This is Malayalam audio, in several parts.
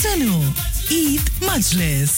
Sano Eid Majlis.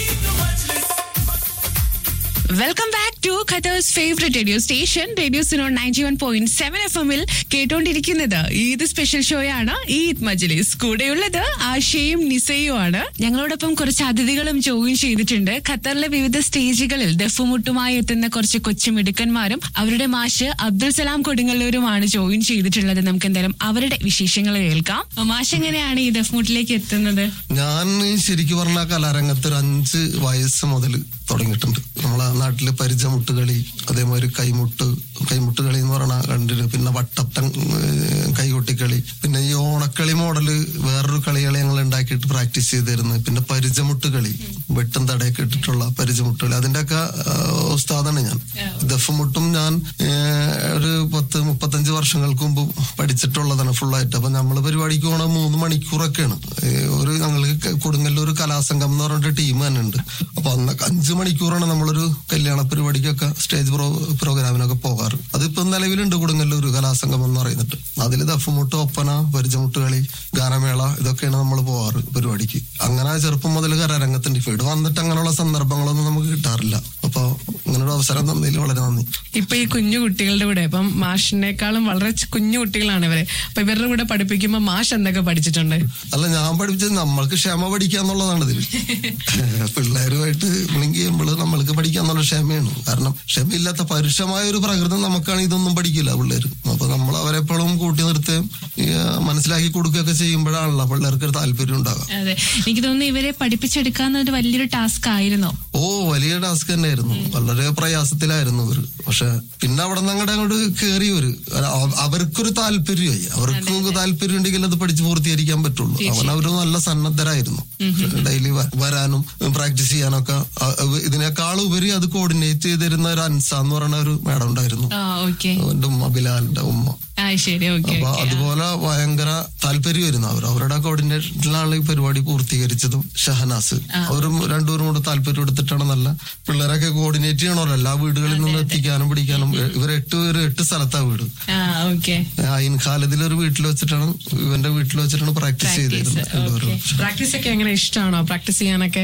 Welcome back to Qatar's favourite radio station radio Suno ninety one point seven F എമ്മിൽ കേട്ടോണ്ടിരിക്കുന്നത് ഈദ് സ്പെഷ്യൽ ഷോയാണ് ഈദ് മജ്ലിസ് കൂടെയുള്ളത് ആശയും നിസയും ആണ് ഞങ്ങളോടൊപ്പം കുറച്ച് അതിഥികളും ജോയിൻ ചെയ്തിട്ടുണ്ട് ഖത്തറിലെ വിവിധ സ്റ്റേജുകളിൽ ദഫുമുട്ടുമായി എത്തുന്ന കുറച്ച് കൊച്ചു മിടുക്കന്മാരും അവരുടെ മാഷ് അബ്ദുൽ സലാം കൊടുങ്ങല്ലൂരുമാണ് ജോയിൻ ചെയ്തിട്ടുള്ളത് നമുക്ക് എന്തായാലും അവരുടെ വിശേഷങ്ങൾ കേൾക്കാം മാഷ് എങ്ങനെയാണ് ഈ ദഫ്മുട്ടിലേക്ക് എത്തുന്നത് ഞാൻ ശരിക്കും പറഞ്ഞ കലാരംഗത്ത് ഒരു അഞ്ച് വയസ്സ് മുതൽ തുടങ്ങിയിട്ടുണ്ട് നമ്മളെ നാട്ടില് പരിചമുട്ട് കളി അതേമാതിരി കൈമുട്ട് കൈമുട്ട് കളി എന്ന് പറഞ്ഞാൽ കണ്ടിട്ട് പിന്നെ വട്ടത്തം ഏഹ്, കൈകൊട്ടിക്കളി പിന്നെ ഈ ഓണക്കളി മോഡല് വേറൊരു കളികൾ ഞങ്ങൾ ഉണ്ടാക്കിയിട്ട് പ്രാക്ടീസ് ചെയ്തിരുന്നു പിന്നെ പരിചമുട്ട് കളി വെട്ടും തടയൊക്കെ ഇട്ടിട്ടുള്ള പരിചമുട്ട് കളി അതിന്റെയൊക്കെ ആഹ്, ഉസ്താദാണ് ഞാൻ ദഫുമുട്ടും ഞാൻ ഏഹ്, ഒരു പത്ത് മുപ്പത്തഞ്ച് വർഷങ്ങൾക്ക് മുമ്പ് പഠിച്ചിട്ടുള്ളതാണ് ഫുള്ളായിട്ട് അപ്പൊ നമ്മള് പരിപാടിക്ക് പോണ മൂന്ന് മണിക്കൂറൊക്കെയാണ് ഏഹ്, ഒരു ഞങ്ങൾക്ക് കൊടുങ്ങല്ലൂർ കലാസംഘം എന്ന് പറഞ്ഞിട്ട് ടീം തന്നെ ഉണ്ട് അപ്പൊ അന്ന് അഞ്ചു മണിക്കൂറാണ് നമ്മളൊരു കല്യാണ പരിപാടിക്കൊക്കെ സ്റ്റേജ് പ്രോ പ്രോഗ്രാമിനൊക്കെ പോകാറ് അതിപ്പോ നിലവിലുണ്ട് കൊടുങ്ങല്ലൂർ കലാസംഘം എന്ന് പറയുന്നത് അതിൽ ദഫുമുട്ട് ഒപ്പന പരിചമുട്ട് കളി ഗാനമേള ഇതൊക്കെയാണ് നമ്മൾ പോവാറ് പരിപാടിക്ക് അങ്ങനെ ചെറുപ്പം മുതൽ കലാരംഗത്തുണ്ട് ഇപ്പൊ ഇവിടെ വന്നിട്ട് അങ്ങനെയുള്ള സന്ദർഭങ്ങളൊന്നും നമുക്ക് കിട്ടാറില്ല അപ്പൊ ഇങ്ങനെ ഒരു അവസരം തന്നതിൽ വളരെ നന്ദി ഇപ്പൊ ഈ കുഞ്ഞു കുട്ടികളുടെ കൂടെ ഇപ്പം മാഷിനേക്കാളും വളരെ ചെ- കുഞ്ഞു കുട്ടികളാണ് ഇവര് അപ്പൊ ഇവരുടെ കൂടെ പഠിപ്പിക്കുമ്പോ മാഷ് എന്തൊക്കെ പഠിച്ചിട്ടുണ്ട് അല്ല ഞാൻ പഠിപ്പിച്ചത് നമ്മൾക്ക് ക്ഷമ പഠിക്കാന്നുള്ളതാണ് ഇതിൽ പിള്ളേരുമായിട്ട് ലിങ്ക് ചെയ്യുമ്പോൾ നമ്മൾക്ക് പഠിക്കാന്നുള്ള ക്ഷമയാണ് കാരണം ക്ഷമയില്ലാത്ത പരുഷമായ ഒരു പ്രകൃതം നമുക്കാണ് ഇതൊന്നും പഠിക്കില്ല പിള്ളേര് അപ്പൊ നമ്മൾ അവരെപ്പോഴും കൂട്ടി നിർത്തുകയും ഈ, ആ, മനസ്സിലാക്കി കൊടുക്കുകയൊക്കെ ചെയ്യുമ്പോഴാണല്ലോ പിള്ളേർക്ക് ഒരു താല്പര്യം ഉണ്ടാകുക അതെ എനിക്ക് തോന്നുന്നു ഇവരെ പഠിപ്പിച്ചെടുക്കാന്ന് ഒരു വലിയൊരു ടാസ്ക് ആയിരുന്നോ ഓ വലിയ ടാസ്ക് തന്നെയായിരുന്നു വളരെ പ്രയാസത്തിലായിരുന്നു ഇവര് പക്ഷെ പിന്നെ അവിടെ നിന്ന് അങ്ങോട്ട് അങ്ങോട്ട് കയറി വരും അവ- അവർക്കൊരു താല്പര്യമായി അവർക്ക് താല്പര്യം ഉണ്ടെങ്കിൽ അത് പഠിച്ച് പൂർത്തീകരിക്കാൻ പറ്റുള്ളൂ അവൻ അവര് നല്ല സന്നദ്ധരായിരുന്നു ഡെയിലി വരാനും പ്രാക്ടീസ് ചെയ്യാനൊക്കെ അ- അവ- ഇതിനേക്കാൾ ഉപരി അത് കോർഡിനേറ്റ് ചെയ്തിരുന്ന ഒരു അൻസ എന്ന് പറയുന്ന ഒരു മേഡം ഉണ്ടായിരുന്നു ആ ഓക്കെ അവന്റെ ഉമ്മ ബിലാലിന്റെ ഉമ്മ ആ ശരി ഓക്കെ അപ്പൊ അതുപോലെ ഭയങ്കര താല്പര്യമായിരുന്നു അവർ അവരുടെ കോർഡിനേഷനിലാണ് ഈ പരിപാടി പൂർത്തീകരിച്ചതും ഷഹനാസ് അവരും രണ്ടുപേരും കൂടെ താല്പര്യം എടുത്തിട്ടാണ് നല്ല പിള്ളേരൊക്കെ കോർഡിനേറ്റ് ചെയ്യണമല്ലോ എല്ലാ വീടുകളിൽ നിന്ന് എത്തിക്കാനും പിടിക്കാനും ഇവർ എട്ട് പേര് എട്ട് സ്ഥലത്താ വീട് ആ ഓക്കെ അയിൻ ഖാലിദിൽ ഒരു വീട്ടിൽ വെച്ചിട്ടാണ് ഇവന്റെ വീട്ടിൽ വെച്ചിട്ടാണ് പ്രാക്ടീസ് ചെയ്തിരുന്നത് രണ്ടുപേരും പ്രാക്ടീസ് ഒക്കെ എങ്ങനെ ഇഷ്ടമാണോ പ്രാക്ടീസ് ചെയ്യാനൊക്കെ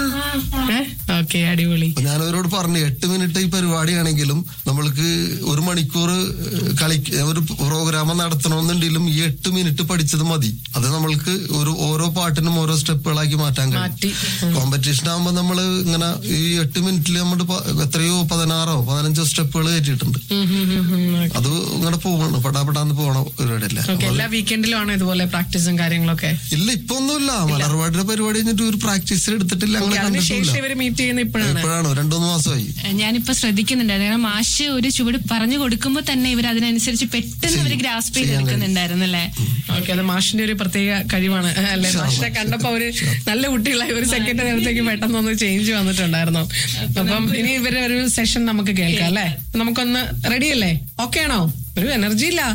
ഓക്കെ അടിപൊളി അപ്പൊ ഞാനവരോട് പറഞ്ഞു എട്ട് മിനിറ്റ് ഈ പരിപാടിയാണെങ്കിലും നമ്മൾക്ക് ഒരു മണിക്കൂർ കളി ഒരു പ്രോഗ്രാം നടത്തണമെന്നുണ്ടെങ്കിലും ഈ എട്ട് മിനിറ്റ് പഠിച്ചത് മതി അത് നമ്മൾക്ക് ഒരു ഓരോ പാട്ടിനും ഓരോ സ്റ്റെപ്പുകളാക്കി മാറ്റാൻ മാറ്റി. കഴിയും കോമ്പറ്റീഷൻ ആകുമ്പോൾ നമ്മൾ ഇങ്ങനെ ഈ എട്ട് മിനിറ്റിൽ നമ്മൾ എത്രയോ പതിനാറോ പതിനഞ്ചോ സ്റ്റെപ്പുകൾ കയറ്റിയിട്ടുണ്ട് അത് ഇങ്ങനെ പോകണം പെടാപ്പെടാന്ന് പോകണ പരിപാടിയല്ലേ ഓക്കെ എല്ലാ വീക്കെൻഡിലും ആണോ ഇതുപോലെ പ്രാക്ടീസും കാര്യങ്ങളൊക്കെ ഇല്ല ഇപ്പൊ ഒന്നുമില്ല മലർവാടിയുടെ പരിപാടി കഴിഞ്ഞിട്ട് ഒരു പ്രാക്ടീസ് എടുത്തിട്ടില്ല ഞങ്ങൾ അതിന് കണ്ടിട്ടില്ല ശേഷം ഇവര് മീറ്റ് ചെയ്യുന്ന ഇപ്പോഴാണ് ഇപ്പോഴാണ് രണ്ടു മാസമായി ഞാനിപ്പോ ശ്രദ്ധിക്കുന്നുണ്ടായിരുന്നു കാരണം മാഷ് ഒരു ചുവട് പറഞ്ഞു കൊടുക്കുമ്പോ തന്നെ ഇവർ അതിനനുസരിച്ച് പെട്ടെന്ന് ഇവർ ഗ്രാസ്പ് ചെയ്തെടുക്കുന്നുണ്ടായിരുന്നു അല്ലേ ഓക്കെ അത് മാഷിന്റെ ഒരു പ്രത്യേക കഴിവാണ് അല്ലെ മാഷിനെ കണ്ടപ്പോ ഒരു നല്ല കുട്ടികളായി ഒരു സെക്കൻഡ് നേരത്തേക്ക് പെട്ടെന്നൊന്ന് ചേഞ്ച് വന്നിട്ടുണ്ടായിരുന്നു അപ്പം ഇനി ഇവരുടെ ഒരു സെഷൻ നമുക്ക് കേൾക്കാം അല്ലെ നമുക്കൊന്ന് റെഡി അല്ലേ ഓക്കെ ആണോ ഒരു എനർജി ഇല്ല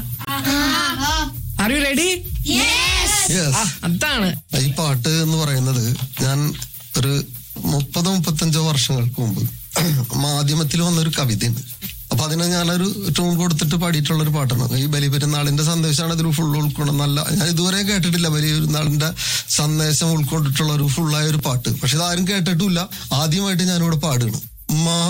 ആർ യു റെഡി യെസ് അതാണ് ഈ പാട്ട് എന്ന് പറയുന്നത് ഞാൻ ഒരു മുപ്പതോ മുപ്പത്തഞ്ചോ വർഷങ്ങൾക്ക് മുമ്പ് മാധ്യമത്തിൽ വന്നൊരു കവിതയുണ്ട് അപ്പൊ അതിനെ ഞാനൊരു ട്യൂൺ കൊടുത്തിട്ട് പാടിയിട്ടുള്ള ഒരു പാട്ടാണ് ഈ ബലിപെരുന്നാളിന്റെ സന്ദേശമാണ് ഇതിൽ ഫുൾ ഉൾക്കൊണ്ട് നല്ല ഞാൻ ഇതുവരെ കേട്ടിട്ടില്ല ബലിപെരുന്നാളിന്റെ സന്ദേശം ഉൾക്കൊണ്ടിട്ടുള്ള ഒരു ഫുള്ളായ ഒരു പാട്ട് പക്ഷെ ഇതാരും കേട്ടിട്ടില്ല ആദ്യമായിട്ട് ഞാനിവിടെ പാടുകയാണ് മാ